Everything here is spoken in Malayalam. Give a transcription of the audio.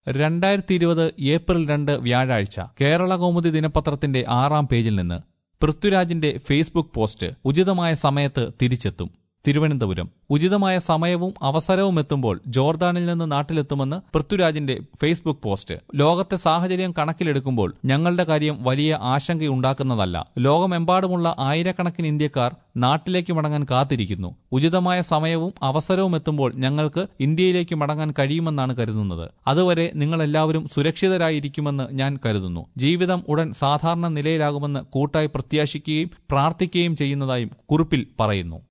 രണ്ടായിരത്തി ഇരുപത് ഏപ്രിൽ രണ്ട് വ്യാഴാഴ്ച കേരള കൗമുദി ദിനപത്രത്തിന്റെ ആറാം പേജിൽ നിന്ന് പൃഥ്വിരാജിന്റെ ഫേസ്ബുക്ക് പോസ്റ്റ് ഉചിതമായ സമയത്ത് തിരിച്ചെത്തും തിരുവനന്തപുരം ഉചിതമായ സമയവും അവസരവും എത്തുമ്പോൾ ജോർദാനിൽ നിന്ന് നാട്ടിലെത്തുമെന്ന് പൃഥ്വിരാജിന്റെ ഫേസ്ബുക്ക് പോസ്റ്റ് ലോകത്തെ സാഹചര്യം കണക്കിലെടുക്കുമ്പോൾ ഞങ്ങളുടെ കാര്യം വലിയ ആശങ്കയുണ്ടാക്കുന്നതല്ല ലോകമെമ്പാടുമുള്ള ആയിരക്കണക്കിന് ഇന്ത്യക്കാർ നാട്ടിലേക്ക് മടങ്ങാൻ കാത്തിരിക്കുന്നു ഉചിതമായ സമയവും അവസരവും എത്തുമ്പോൾ ഞങ്ങൾക്ക് ഇന്ത്യയിലേക്ക് മടങ്ങാൻ കഴിയുമെന്നാണ് കരുതുന്നത് അതുവരെ നിങ്ങളെല്ലാവരും സുരക്ഷിതരായിരിക്കുമെന്ന് ഞാൻ കരുതുന്നു ജീവിതം ഉടൻ സാധാരണ നിലയിലാകുമെന്ന് കൂട്ടായി പ്രത്യാശിക്കുകയും പ്രാർത്ഥിക്കുകയും ചെയ്യുന്നതായും കുറിപ്പിൽ പറയുന്നു